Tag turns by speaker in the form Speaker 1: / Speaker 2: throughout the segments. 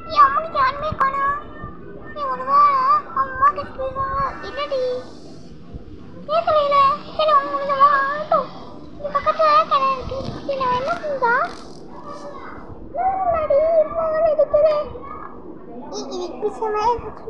Speaker 1: என் அம்மனுக்கு யாருமே காணோம் நீ ஒரு வேளை அம்மா கிட்ட போயிருக்காங்க இல்லடி கேட்கவே இல்லை சரி அவங்க முடிஞ்சவா ஆகட்டும் இந்த பக்கத்துல கிணறு இருக்கு சரி நான் என்ன செஞ்சா நாடி போன் இருக்குது இது பிசமே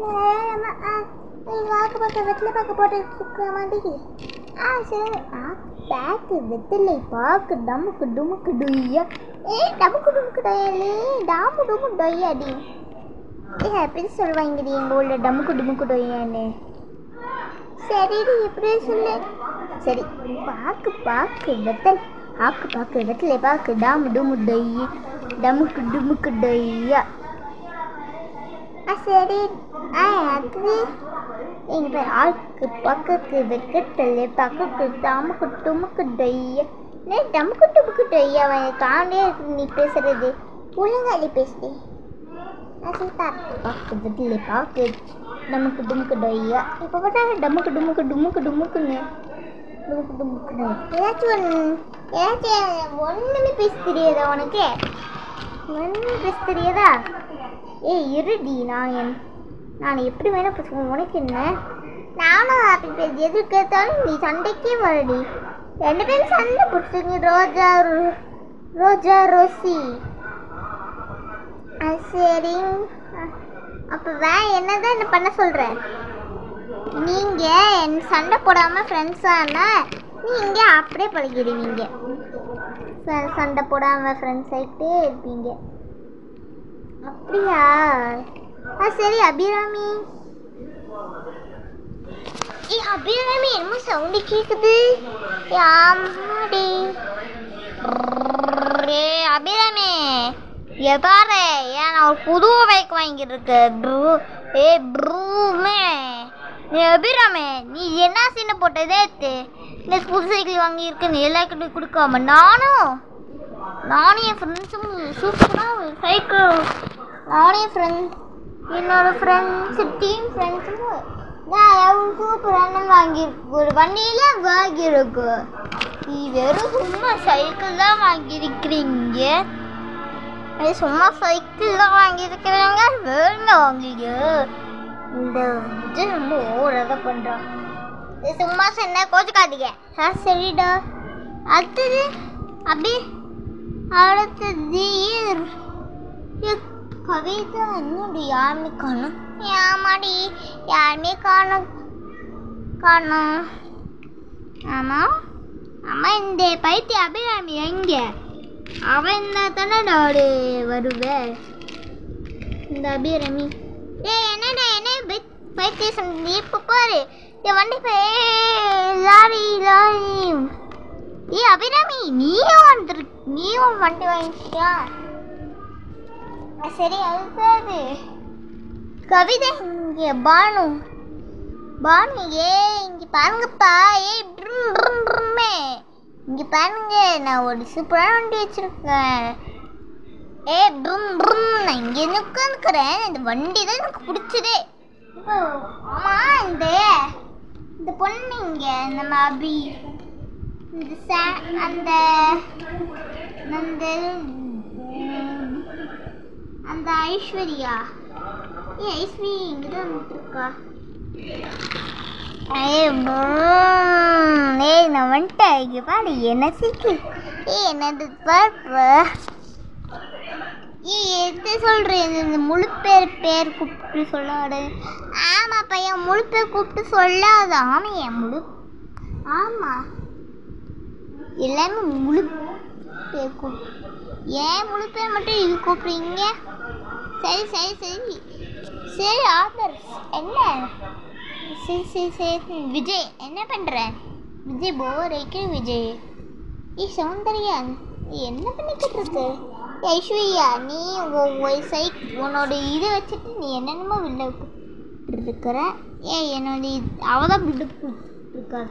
Speaker 1: வாக்கு பார்க்க வெட்டில பார்க்க போட்டு இருக்கிற மாதிரி ஆ சரி ஆ பேக்கு வெத்திலை பாக்கு டமுக்கு டுமுக்கு டொய்யா ஏ டமுக்கு டுமுக்கு டொய்யாலே டாமு டுமு டொய்யாடி ஏ எப்படி சொல்லுவாங்கடி எங்கள் ஊரில் டமுக்கு டுமுக்கு டொய்யான்னு சரிடி எப்படி சொல்லு சரி பாக்கு பாக்கு வெத்தல் ஆக்கு பாக்கு வெத்தலை பாக்கு டாமு டுமு டொய்யி டமுக்கு டுமுக்கு டொய்யா ஆ சரி ஆ அது இங்க பேர் ஆக்கு பக்கக்கு வெக்கட்டல் பக்கக்கு தமுக்கு டுமுக்கு டொய்யா நே டமுக்கு டுமுக்கு டொய்யா காண்டே இருக்கு நீ பேசுறது ஒழுங்காடி பேசுடி அது பாக்கு பாக்கு வெத்தலை பாக்கு டமுக்கு டுமுக்கு டொய்யா இப்போ பார்த்தா டமுக்கு டுமுக்கு டுமுக்கு டுமுக்குன்னு டுமுக்கு டுமுக்குன்னு ஏதாச்சும் ஒன்று ஏதாச்சும் ஒன்றுமே பேச தெரியாதா உனக்கு ஒன்றுமே பேச தெரியாதா ஏய் இருடி நான் என் நான் எப்படி வேணா பேசுவேன் உனக்கு என்ன நானும் அப்படி பேசி எது கேட்டாலும் நீ சண்டைக்கே வரடி ரெண்டு பேரும் சண்டை பிடிச்சிங்க ரோஜா ரோ- ரோஜா ரோசி ஆ, சரி அ- அப்போ வே என்னதான் என்ன பண்ண சொல்ற நீங்க என் சண்டை போடாம ஃப்ரெண்ட்ஸானா நீங்க அப்படியே பழகிடுவீங்க ச- சண்டை போடாம ஃப்ரெண்ட்ஸ் ஆகிட்டே இருப்பீங்க அப்படியா ஆ சரி அபிராமி ஏ அபிராமி என்னமோ சவுண்டு கேக்குது ஏ, ஆமாடி ஏ அபிராமி ஏ பாரு ஏன் நான் ஒரு புது பைக் வாங்கியிருக்கு ப்ரூ ஏ ப்ரூமே நீ அபிராமே நீ என்ன சீனை போட்டதே இந்த புது சைக்கிள் வாங்கியிருக்குன்னு எல்லாருக்கிட்டையும் கொடுக்காம நானும் நானும் என் ஃப்ரெண்ட்ஸும் சூப்பராக சைக்கிள் நானும் என் ஃப்ரெண்ட்ஸ் என்னோட ஃப்ரெண்ட்ஸ் டீம் ஃப்ரெண்ட்ஸும் நான் சூப்பரான வாங்கியிருக்கு ஒரு வண்டியில வாங்கியிருக்கு நீ வெறும் சும்மா சைக்கிள் தான் வாங்கியிருக்கிறீங்க அது சும்மா சைக்கிள் தான் வாங்கியிருக்கிறீங்க வேணுங்க வாங்கிங்க இந்த இது ரொம்ப ஓவராக பண்ணுறான் இது சும்மா சொன்ன கோச்சுக்காதீங்க ஆ சரிடா அடுத்தது அப்படி அடுத்தது ஏ, கவிதா இன்னும் யாருமே காணும் ஆமாடி யாருமே காணும் காணும் ஆமாம் ஆமாம் இந்த பைத்திய அபிராமி எங்க அவன் என்ன தானே நாடு வருவேன் இந்த அபிராமி ஏய் என்னடா என்ன பை- பைத்தியம் நீ இப்போ பாரு என் வண்டி பே லாரி லாரி ஏய் அபிராமி நீயும் வந்துரு நீயும் வண்டி வாங்கிட்டியா சரி அதுதான் கவிதை இங்கே பானு பானு ஏ இங்கே பாருங்கப்பா ஏய் ப்ரும் ப்ரும் ப்ரும்மே இங்கே பாருங்க நான் ஒரு சூப்பரான வண்டி வச்சுருக்கேன் ஏ ப்ரும் ப்ரும் நான் இங்கே உட்காந்துக்கிறேன் இந்த வண்டி தான் எனக்கு பிடிச்சதே இப்போ ஆமாம் இந்த இந்த பொண்ணு இங்கே நம்ம அபி இந்த சா அந்த அந்த உம், அந்த ஐஸ்வர்யா ஏ ஐஸ்வர்யா இங்கே தான் இருக்கா ஏய் ப்ரூம். ஏய் நான் வந்துட்டேன் இங்கே பாரு என்ன சீக்கிரம் ஏய் என்னது பாரு ஏய் எது சொல்கிறேன் இந்த முழு பேர் பேர் கூப்பிட்டு சொல்லாடு ஆமாம் பையன் முழு பேர் கூப்பிட்டு சொல்லாத ஆமாம் என் முழு ஆமாம் எல்லாமே முழு பேர் கூப் ஏன் முழு பேர் மட்டும் இது கூப்பிடுறீங்க சரி சரி சரி சரி ஆதர் என்ன சரி சரி சரி விஜய் என்ன பண்ணுற விஜய் போர் அடிக்கிற விஜய் ஏ சௌந்தர்யா நீ என்ன பண்ணிக்கிட்டு இருக்க ஏய், ஐஸ்வர்யா நீ உன் உன் சைக் உன்னோட இதை வச்சுட்டு நீ என்னென்னமோ வெளில இருக்கிற ஏ என்னோட இது- அவ தான் பில்டப் இருக்கா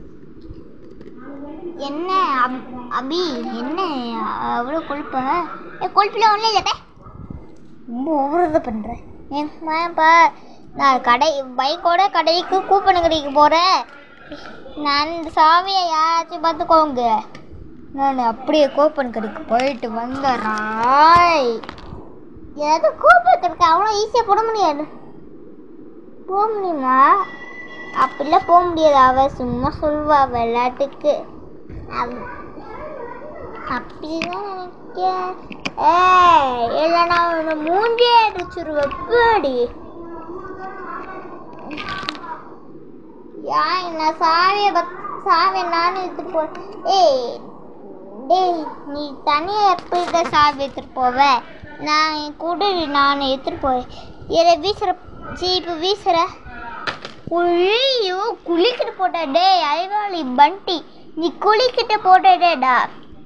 Speaker 1: என்ன அப்- அபி என்ன அவ்வளோ கொழுப்ப ஏ கொழுப்பில் ஒன்றும் இல்லை பே. ரொம்ப ஓவரத பண்ணுறேன் ஏன்ப்பா நான் கடை பைக்கோட கடைக்கு கூப்பன் கடைக்கு போகிறேன் நான் இந்த சாமியை யாராச்சும் பார்த்துக்கோங்க நான் அப்படியே கூப்பன் கடைக்கு போயிட்டு வந்துடுறாய் ஏதாவது கூப்பிட்டுருக்கு அவ்வளோ ஈஸியாக போட முடியாது போக முடியுமா அப்படிலாம் போக முடியாது அவ சும்மா சொல்வா விளையாட்டுக்கு அவ- அப்படிதான் நினைக்கிறேன் ஏய் இல்லைன்னா உன்னை மூஞ்சே அடிச்சிருவேன் பேடி ஏன் என்ன சாவியை பத் சாவியை நானும் எடுத்துட்டு போ ஏய் டேய் நீ தனியாக எப்படி தான் சாவி எடுத்துட்டு போவ நான் என் கூட நான் எடுத்துட்டு போய் இதை வீசுற சீப்பு வீசுற ஐயோ குளிக்கிட்டு போட்ட டேய் ஐவாளி பண்டி நீ குளிக்கிட்டு போட்டடேடா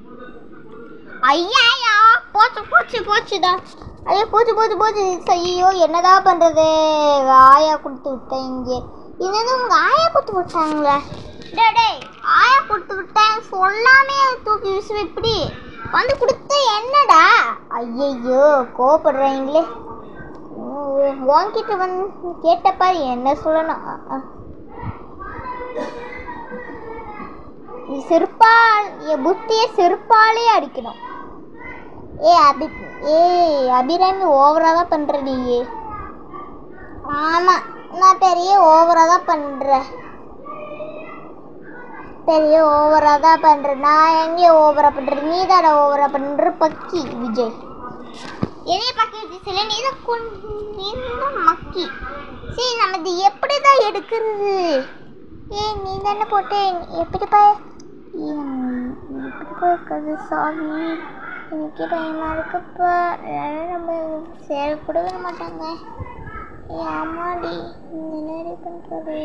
Speaker 1: ஐயா போச்சு போச்சு போச்சுடா ஐயோ போச்சு போச்சு போச்சு ஐயோ என்னதான் பண்றது ஆயா கொடுத்து விட்டேன் இங்கே என்னது உங்க ஆயா கொடுத்து விட்டாங்களே டேய் டேய் ஆயா கொடுத்து விட்டேன் சொல்லாமே அதை தூக்கி விசுவ இப்படி வந்து கொடுத்த என்னடா ஐயையோ கோபப்படுறாங்களே உன் உன்கிட்ட வந்து கேட்டப்பாரு என்ன சொல்லணும் அ, அ. நீ செருப்பால் என் புத்தியை செருப்பாலே அடிக்கணும் ஏ அபி ஏ அபிராமி ஓவரா தான் பண்ற நீ ஆமா நான் பெரிய ஓவரா தான் பண்றேன் பெரிய ஓவரா தான் பண்றேன் நான் எங்கே ஓவரா பண்றேன் நீ தான ஓவரா பண்ற பக்கி விஜய் என்னைய பக்கி விஜய் சில நீ தான் கொஞ்சம் மக்கி சரி நம்ம இது எப்படி தான் எடுக்கிறது ஏய் நீ தானே போட்டு எப்படிப்பா எப்படிப்பா இருக்கிறது சாமி எனக்கு பயமாக இருக்குப்பா அதனால நம்ம செயல்படவே மாட்டாங்க ஏ ஆமாடி நீ என்னடி பண்ணுறது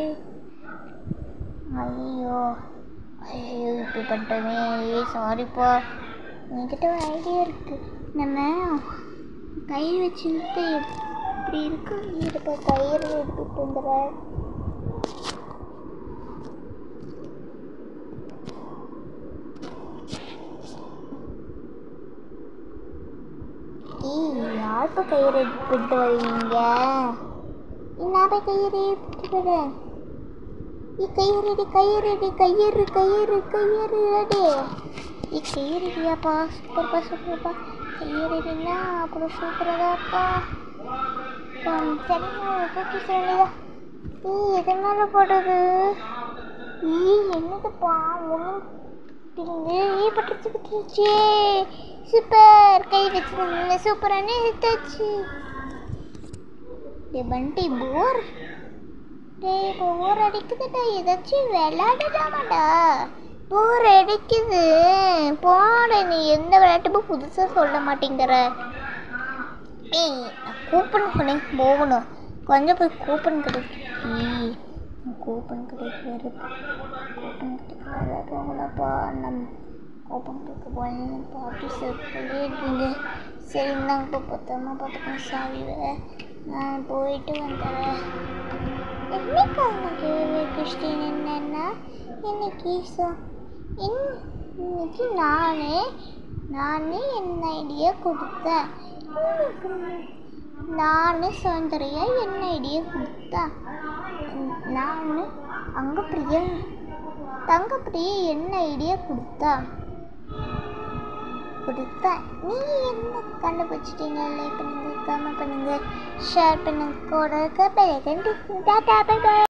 Speaker 1: ஐயோ ஐயோ இப்படி பண்ணிட்டோமே ஏ சாரிப்பா என்கிட்ட ஒரு ஐடியா இருக்கு நம்ம கயிறு வச்சு இழுத்து இப்படி இருக்கு இருப்பா கயிறு எடுத்துட்டு வந்துடுறேன் ஏய் யாருப்பா கயிறு எடுத்துட்டு வருவீங்க நான் போய் கயிறு எடுத்துட்டு வரேன் ಈ ಕೈಯರಡಿ ಕೈಯರಡಿ ಕೈಯರು ಕೈಯರು ಕೈಯರು ಅಡಿ ಈ ಕೈಯರಡಿಯಪ್ಪ ಸೂಪರ್ಪಾ ಸೂಪರ್ಪಾ ಕೈಯರಡಿನ ಅப்புறம் சூப்பராதாப்பா சரி தூக்கி சொல்லுதா ஈ எது மேலே போடுறது ஈ என்னதுப்பா ஒன்றும் பிரிந்து ஈ பட்டுச்சு பட்டுருச்சு சூப்பர் கை வச்சு சூப்பரான எடுத்தாச்சு டே பண்டி போர் டேய் போர் அடிக்குதுடா ஏதாச்சும் விளையாடலாமாடா போர் அடிக்குது போட நீ எந்த விளையாட்டுக்கும் புதுசாக சொல்ல மாட்டேங்கிற ஏய் நான் கூப்பன் பண்ணி போகணும் கொஞ்சம் போய் கூப்பன் கிடைக்கு ஏய் கூப்பன் கிடைக்க வருது கூப்பன் கிடைக்க போகலப்பா நம் கூப்பன் கிடைக்க போய் பாட்டி சார் சொல்லியிருக்கீங்க சரி இந்தாங்க பத்திரமா பார்த்துக்கணும் சாவியை நான் போயிட்டு வந்துடுறேன் என்னைக்கு உனக்கு கிறிஸ்டின் என்னன்னா இன்னைக்கு ச- இன்- இன்னைக்கு நானே நானே என் ஐடியா கொடுத்தேன் இன்னைக்கு நானே சௌந்தர்யா என் ஐடியா கொடுத்தேன் நான் அங்கே பிரியா தங்க பிரியா என்ன ஐடியா கொடுத்தா கொடுத்தா நீ என்ன கண்டுபிடிச்சிட்டீங்க லைக் பண்ணுங்க கமெண்ட் பண்ணுங்க ஷேர் பண்ணுங்க கூட பெரிய டாட்டா பை பை